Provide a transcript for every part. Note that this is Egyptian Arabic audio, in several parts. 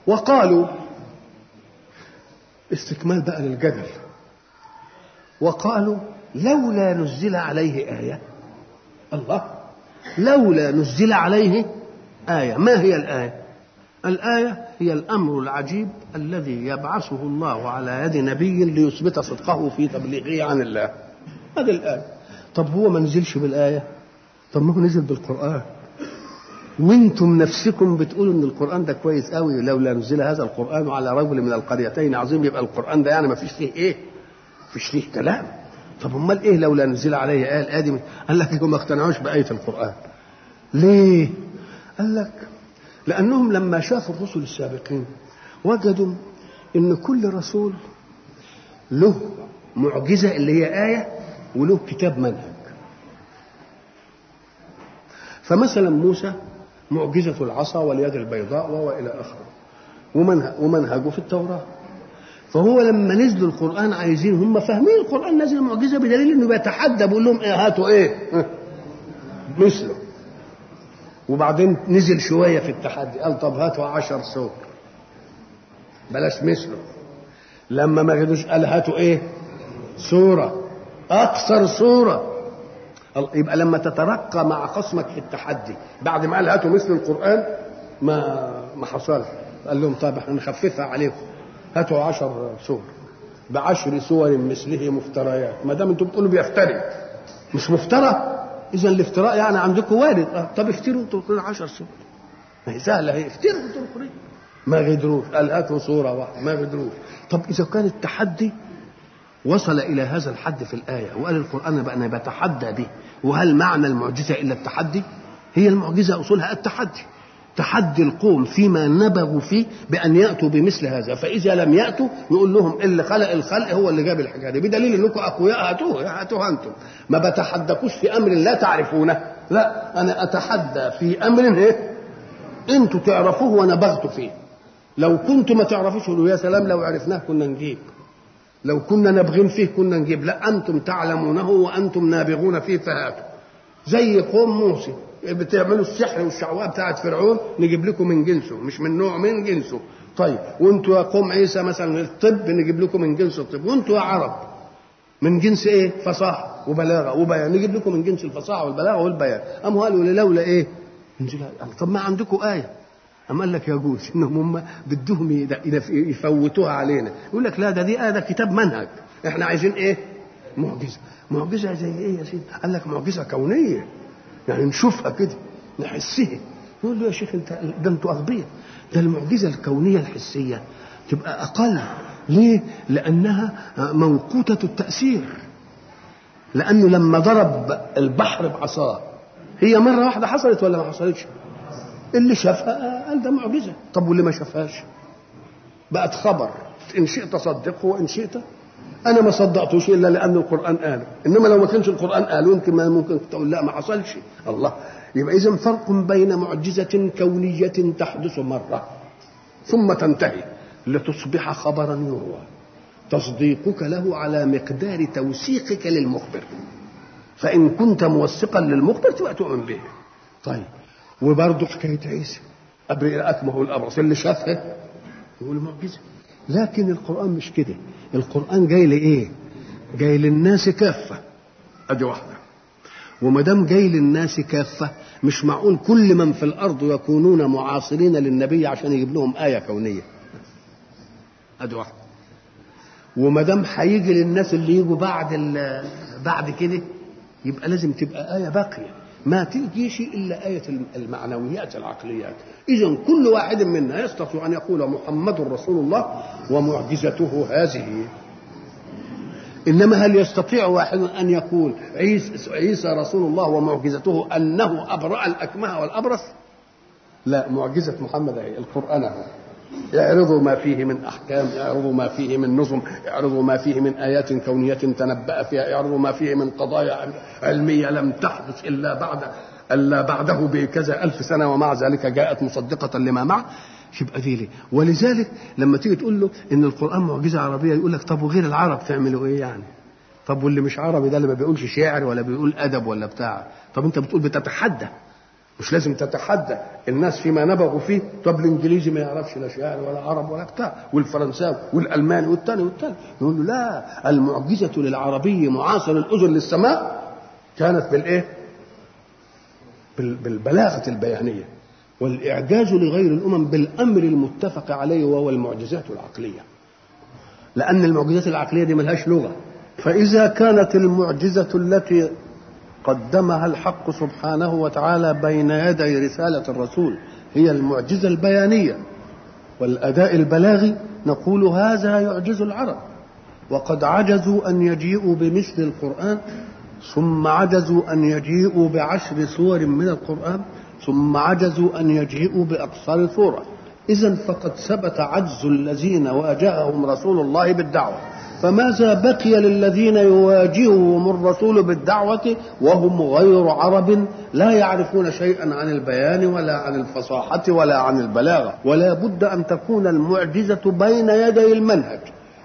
وقالوا استكمال بقى للجدل وقالوا لولا نزل عليه آية الله لولا نزل عليه آية ما هي الآية الآية هي الأمر العجيب الذي يبعثه الله على يد نبي ليثبت صدقه في تبليغه عن الله هذه الآية طب هو ما نزلش بالآية طب ما هو نزل بالقرآن وانتم نفسكم بتقولوا ان القران ده كويس قوي لولا نزل هذا القران على رجل من القريتين عظيم يبقى القران ده يعني ما فيش فيه ايه؟ فيش فيه كلام طب امال ايه لولا نزل عليه ايه الادم قال لك ما اقتنعوش بايه القران ليه؟ قال لك لانهم لما شافوا الرسل السابقين وجدوا ان كل رسول له معجزه اللي هي ايه وله كتاب منهج فمثلا موسى معجزة العصا واليد البيضاء وإلى آخره ومنهجه في التوراة فهو لما نزلوا القرآن عايزين هم فاهمين القرآن نزل معجزة بدليل إنه بيتحدى بيقول لهم إيه هاتوا إيه مثله وبعدين نزل شوية في التحدي قال طب هاتوا عشر سور بلاش مثله لما ما قدوش قال هاتوا إيه سورة أكثر سورة يبقى لما تترقى مع خصمك في التحدي بعد ما قال هاتوا مثل القرآن ما ما حصلش قال لهم طيب احنا نخففها عليكم هاتوا عشر سور بعشر سور مثله مفتريات ما دام انتم بتقولوا بيفتري مش مفترى اذا الافتراء يعني عندكم وارد اه طب افتروا انتوا القرآن عشر سور ما هي سهله هي افتروا انتوا القرآن ما غدروش قال هاتوا صوره واحده ما غدروش طب اذا كان التحدي وصل إلى هذا الحد في الآية وقال القرآن بقى أنا بتحدى به وهل معنى المعجزة إلا التحدي هي المعجزة أصولها التحدي تحدي القوم فيما نبغوا فيه بأن يأتوا بمثل هذا فإذا لم يأتوا نقول لهم اللي خلق الخلق هو اللي جاب الحكاية دي بدليل أنكم أقوياء هاتوه هاتوها أنتم ما بتحدكوش في أمر لا تعرفونه لا أنا أتحدى في أمر إيه أنتوا تعرفوه وأنا بغت فيه لو كنتم ما تعرفوش يا سلام لو عرفناه كنا نجيب لو كنا نبغين فيه كنا نجيب لا انتم تعلمونه وانتم نابغون فيه فهاتوا زي قوم موسى بتعملوا السحر والشعوذه بتاعت فرعون نجيب لكم من جنسه مش من نوع من جنسه طيب وانتوا يا قوم عيسى مثلا الطب نجيب لكم من جنس الطب وانتوا يا عرب من جنس ايه فصاحه وبلاغه وبيان نجيب لكم من جنس الفصاحه والبلاغه والبيان ام قالوا لولا ايه طب ما عندكم ايه أم قال لك يجوز إنهم هم بدهم يفوتوها علينا يقول لك لا ده دي آية ده كتاب منهج إحنا عايزين إيه؟ معجزة معجزة زي إيه يا سيدي؟ قال لك معجزة كونية يعني نشوفها كده نحسها يقول له يا شيخ أنت ده أنتوا أغبياء ده المعجزة الكونية الحسية تبقى أقل ليه؟ لأنها موقوتة التأثير لأنه لما ضرب البحر بعصاه هي مرة واحدة حصلت ولا ما حصلتش؟ اللي شافها قال ده معجزه طب واللي ما شافهاش بقت خبر ان شئت صدقه وان شئت انا ما صدقتوش الا لان القران قاله انما لو ما كانش القران قاله يمكن ما ممكن تقول لا ما حصلش الله يبقى اذا فرق بين معجزه كونيه تحدث مره ثم تنتهي لتصبح خبرا يروى تصديقك له على مقدار توثيقك للمخبر فان كنت موثقا للمخبر تبقى تؤمن به طيب وبرضه حكايه عيسى ابرئ اكمه الابرص اللي شافها يقول معجزه لكن القران مش كده القران جاي لايه جاي للناس كافه ادي واحده وما دام جاي للناس كافه مش معقول كل من في الارض يكونون معاصرين للنبي عشان يجيب لهم ايه كونيه ادي واحده وما دام هيجي للناس اللي يجوا بعد بعد كده يبقى لازم تبقى ايه باقيه ما تجيش الا ايه المعنويات العقليات اذا كل واحد منا يستطيع ان يقول محمد رسول الله ومعجزته هذه انما هل يستطيع واحد ان يقول عيسى, عيسى رسول الله ومعجزته انه ابرا الاكمه والابرص لا معجزه محمد هي القران هو اعرضوا ما فيه من احكام اعرضوا ما فيه من نظم اعرضوا ما فيه من ايات كونيه تنبأ فيها اعرضوا ما فيه من قضايا علميه لم تحدث الا بعد الا بعده بكذا الف سنه ومع ذلك جاءت مصدقه لما معه يبقى دي ليه ولذلك لما تيجي تقول له ان القران معجزه عربيه يقول لك طب وغير العرب تعملوا ايه يعني طب واللي مش عربي ده اللي ما بيقولش شعر ولا بيقول ادب ولا بتاع طب انت بتقول بتتحدى مش لازم تتحدى الناس فيما نبغوا فيه طب الانجليزي ما يعرفش لا شعر ولا عرب ولا بتاع والفرنساوي والالماني والثاني والثاني يقول له لا المعجزه للعربي معاصر الاذن للسماء كانت بالايه؟ بالبلاغه البيانيه والاعجاز لغير الامم بالامر المتفق عليه وهو المعجزات العقليه لان المعجزات العقليه دي ملهاش لغه فاذا كانت المعجزه التي قدمها الحق سبحانه وتعالى بين يدي رسالة الرسول هي المعجزة البيانية والأداء البلاغي نقول هذا يعجز العرب وقد عجزوا أن يجيئوا بمثل القرآن ثم عجزوا أن يجيئوا بعشر سور من القرآن ثم عجزوا أن يجيئوا بأقصر سورة إذا فقد ثبت عجز الذين واجههم رسول الله بالدعوة فماذا بقي للذين يواجههم الرسول بالدعوة وهم غير عرب لا يعرفون شيئا عن البيان ولا عن الفصاحة ولا عن البلاغة ولا بد أن تكون المعجزة بين يدي المنهج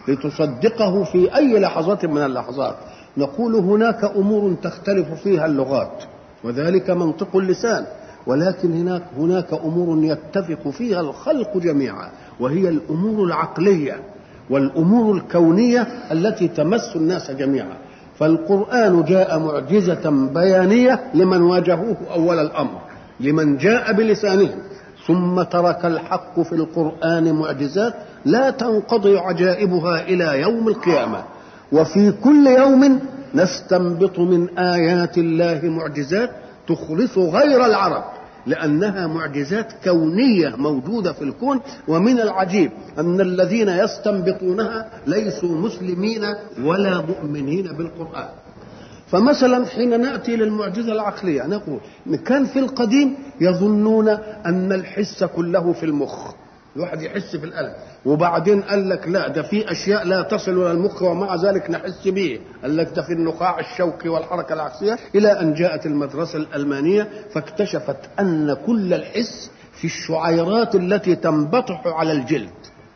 لتصدقه في أي لحظة من اللحظات نقول هناك أمور تختلف فيها اللغات وذلك منطق اللسان ولكن هناك هناك أمور يتفق فيها الخلق جميعا وهي الأمور العقلية والامور الكونيه التي تمس الناس جميعا فالقران جاء معجزه بيانيه لمن واجهوه اول الامر لمن جاء بلسانهم ثم ترك الحق في القران معجزات لا تنقضي عجائبها الى يوم القيامه وفي كل يوم نستنبط من ايات الله معجزات تخلص غير العرب لأنها معجزات كونية موجودة في الكون ومن العجيب أن الذين يستنبطونها ليسوا مسلمين ولا مؤمنين بالقرآن فمثلا حين ناتي للمعجزه العقليه نقول كان في القديم يظنون ان الحس كله في المخ الواحد يحس في الألم وبعدين قال لك لا ده في أشياء لا تصل إلى المخ ومع ذلك نحس به قال لك ده في النخاع الشوكي والحركة العكسية إلى أن جاءت المدرسة الألمانية فاكتشفت أن كل الحس في الشعيرات التي تنبطح على الجلد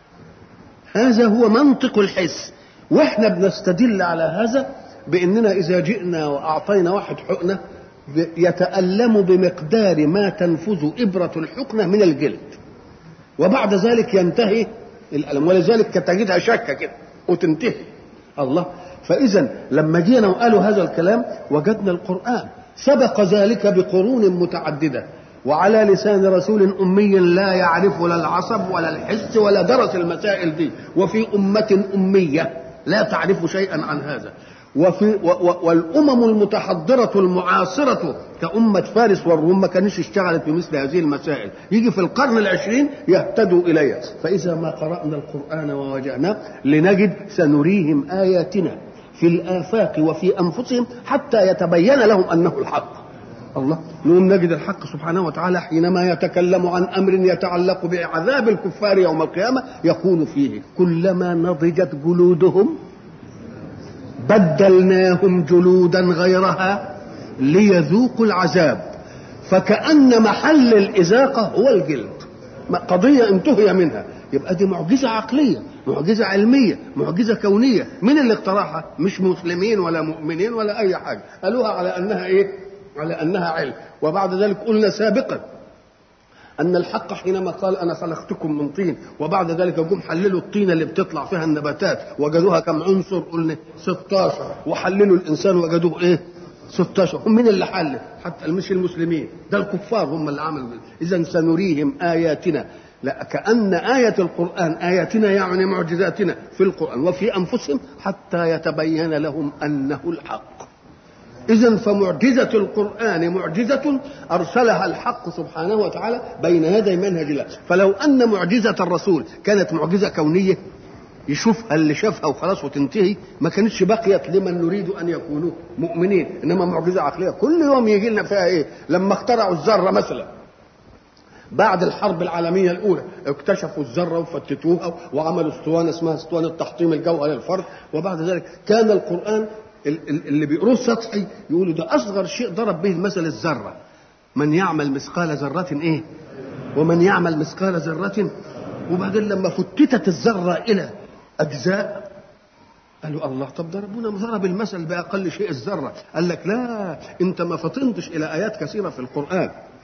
هذا هو منطق الحس واحنا بنستدل على هذا باننا اذا جئنا واعطينا واحد حقنه يتالم بمقدار ما تنفذ ابره الحقنه من الجلد وبعد ذلك ينتهي الألم ولذلك تجدها شكة كده وتنتهي الله فإذا لما جينا وقالوا هذا الكلام وجدنا القرآن سبق ذلك بقرون متعددة وعلى لسان رسول أمي لا يعرف لا العصب ولا الحس ولا درس المسائل دي وفي أمة أمية لا تعرف شيئا عن هذا وفي والامم المتحضره المعاصره كأمة فارس والروم ما كانش اشتغلت بمثل هذه المسائل يجي في القرن العشرين يهتدوا إليها فإذا ما قرأنا القرآن وواجهناه لنجد سنريهم آياتنا في الآفاق وفي أنفسهم حتى يتبين لهم أنه الحق الله نقوم نجد الحق سبحانه وتعالى حينما يتكلم عن أمر يتعلق بعذاب الكفار يوم القيامة يقول فيه كلما نضجت جلودهم بدلناهم جلودا غيرها ليذوقوا العذاب فكأن محل الإزاقة هو الجلد قضية انتهي منها يبقى دي معجزة عقلية معجزة علمية معجزة كونية من اللي اخترعها مش مسلمين ولا مؤمنين ولا أي حاجة قالوها على أنها إيه على أنها علم وبعد ذلك قلنا سابقا أن الحق حينما قال أنا خلقتكم من طين وبعد ذلك جم حللوا الطينة اللي بتطلع فيها النباتات وجدوها كم عنصر قلنا 16 وحللوا الإنسان وجدوه إيه 16 هم مين اللي حل حتى مش المسلمين ده الكفار هم اللي عملوا إذا سنريهم آياتنا لا كأن آية القرآن آياتنا يعني معجزاتنا في القرآن وفي أنفسهم حتى يتبين لهم أنه الحق إذا فمعجزة القرآن معجزة أرسلها الحق سبحانه وتعالى بين يدي منهج الله فلو أن معجزة الرسول كانت معجزة كونية يشوفها اللي شافها وخلاص وتنتهي ما كانتش بقيت لمن نريد ان يكونوا مؤمنين انما معجزه عقليه كل يوم يجي لنا فيها ايه لما اخترعوا الذره مثلا بعد الحرب العالمية الأولى اكتشفوا الذرة وفتتوها وعملوا اسطوانة اسمها اسطوانة تحطيم الجوهر للفرد وبعد ذلك كان القرآن اللي بيقروه سطحي يقولوا ده أصغر شيء ضرب به المثل الذرة من يعمل مثقال ذرة إيه ومن يعمل مثقال ذرة وبعدين لما فتتت الذرة إلى أجزاء قالوا الله طب ده ربنا ضرب المثل بأقل شيء الذرة قال لك لا أنت ما فطنتش إلى آيات كثيرة في القرآن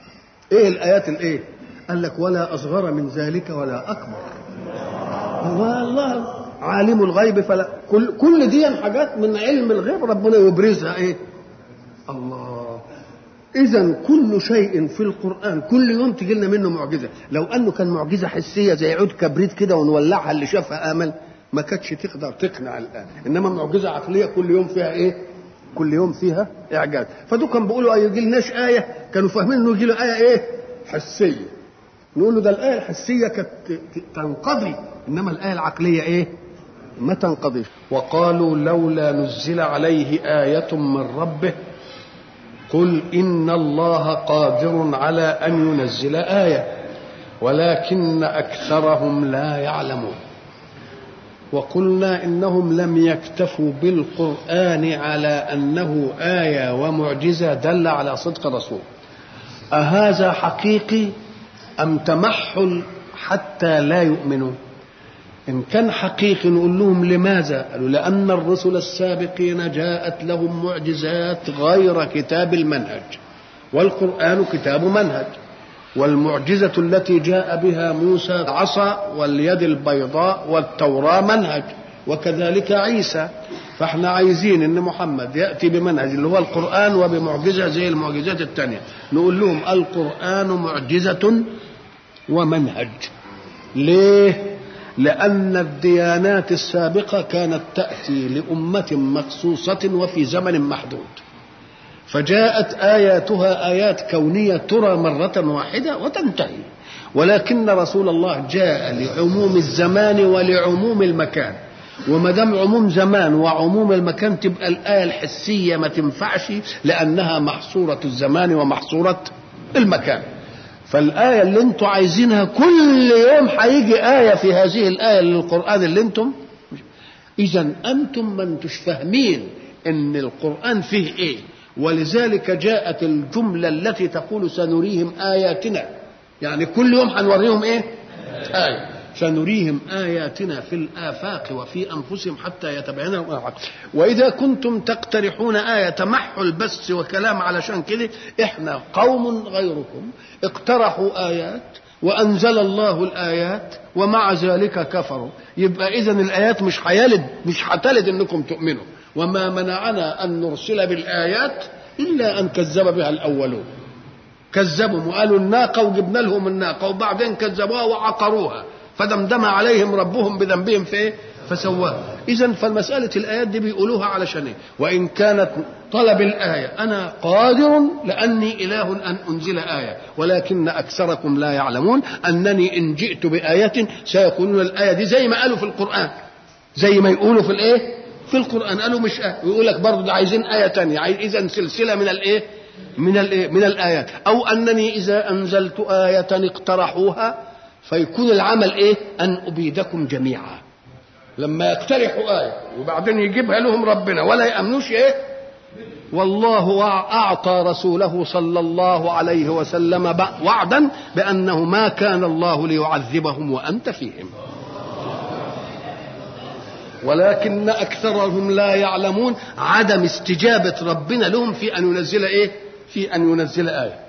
ايه الايات الايه قال لك ولا اصغر من ذلك ولا اكبر الله الله عالم الغيب فلا كل كل دي حاجات من علم الغيب ربنا يبرزها ايه الله اذا كل شيء في القران كل يوم تجي لنا منه معجزه لو انه كان معجزه حسيه زي عود كبريت كده ونولعها اللي شافها امل ما كانتش تقدر تقنع الان انما معجزه عقليه كل يوم فيها ايه كل يوم فيها اعجاز فدول كانوا بيقولوا يجي لناش ايه كانوا فاهمين انه يجي له ايه ايه حسيه نقول له ده الايه الحسيه كانت تنقضي انما الايه العقليه ايه ما تنقضيش وقالوا لولا نزل عليه ايه من ربه قل ان الله قادر على ان ينزل ايه ولكن اكثرهم لا يعلمون وقلنا انهم لم يكتفوا بالقران على انه ايه ومعجزه دل على صدق الرسول اهذا حقيقي ام تمحل حتى لا يؤمنوا ان كان حقيقي نقول لهم لماذا قالوا لان الرسل السابقين جاءت لهم معجزات غير كتاب المنهج والقران كتاب منهج والمعجزة التي جاء بها موسى العصا واليد البيضاء والتوراة منهج وكذلك عيسى فاحنا عايزين ان محمد ياتي بمنهج اللي هو القران وبمعجزه زي المعجزات الثانيه نقول لهم القران معجزه ومنهج ليه لان الديانات السابقه كانت تاتي لامه مخصوصه وفي زمن محدود فجاءت آياتها آيات كونية ترى مرة واحدة وتنتهي ولكن رسول الله جاء لعموم الزمان ولعموم المكان وما دام عموم زمان وعموم المكان تبقى الآية الحسية ما تنفعش لأنها محصورة الزمان ومحصورة المكان فالآية اللي انتم عايزينها كل يوم هيجي آية في هذه الآية للقرآن اللي انتم إذا أنتم ما انتش فاهمين إن القرآن فيه إيه ولذلك جاءت الجملة التي تقول سنريهم آياتنا يعني كل يوم هنوريهم إيه آية سنريهم آياتنا في الآفاق وفي أنفسهم حتى يتبين لهم الحق وإذا كنتم تقترحون آية تمحل بس وكلام علشان كده إحنا قوم غيركم اقترحوا آيات وأنزل الله الآيات ومع ذلك كفروا يبقى إذا الآيات مش هيلد مش هتلد إنكم تؤمنوا وما منعنا أن نرسل بالآيات إلا أن كذب بها الأولون كذبوا وقالوا الناقة وجبنا لهم الناقة وبعدين كذبوها وعقروها فدمدم عليهم ربهم بذنبهم في إيه؟ فسواها إذا فمسألة الآيات دي بيقولوها علشان إيه؟ وإن كانت طلب الآية أنا قادر لأني إله أن أنزل آية ولكن أكثركم لا يعلمون أنني إن جئت بآية سيقولون الآية دي زي ما قالوا في القرآن زي ما يقولوا في الإيه؟ في القرآن قالوا مش آية ويقول لك برضه ده عايزين آية تانية عايز إذا سلسلة من الإيه؟ من الإيه؟ من الآيات أو أنني إذا أنزلت آية اقترحوها فيكون العمل إيه؟ أن أبيدكم جميعا لما يقترحوا آية وبعدين يجيبها لهم ربنا ولا يأمنوش إيه؟ والله أعطى رسوله صلى الله عليه وسلم وعدا بأنه ما كان الله ليعذبهم وأنت فيهم ولكن أكثرهم لا يعلمون عدم استجابة ربنا لهم في أن ينزل إيه؟ في أن ينزل آية